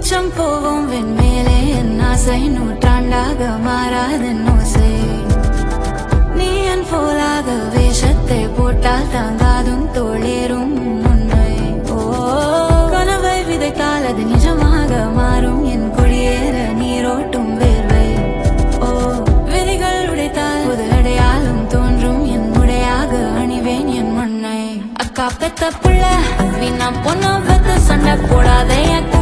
உச்சம் போவோம் வெண்மேலே என் ஆசை நூற்றாண்டாக மாறாத நோசை நீ என் போலாக வேஷத்தை போட்டால் தாங்காதும் தோளேறும் உண்மை ஓ கனவை விதைத்தால் அது நிஜமாக மாறும் என் குடியேற நீரோட்டும் வேர்வை ஓ விதிகள் உடைத்தால் புது அடையாளம் தோன்றும் என் உடையாக அணிவேன் என் மண்ணை அக்கா பெத்த புள்ள வீணா பொண்ணு பெத்த சண்டை போடாதே அக்கா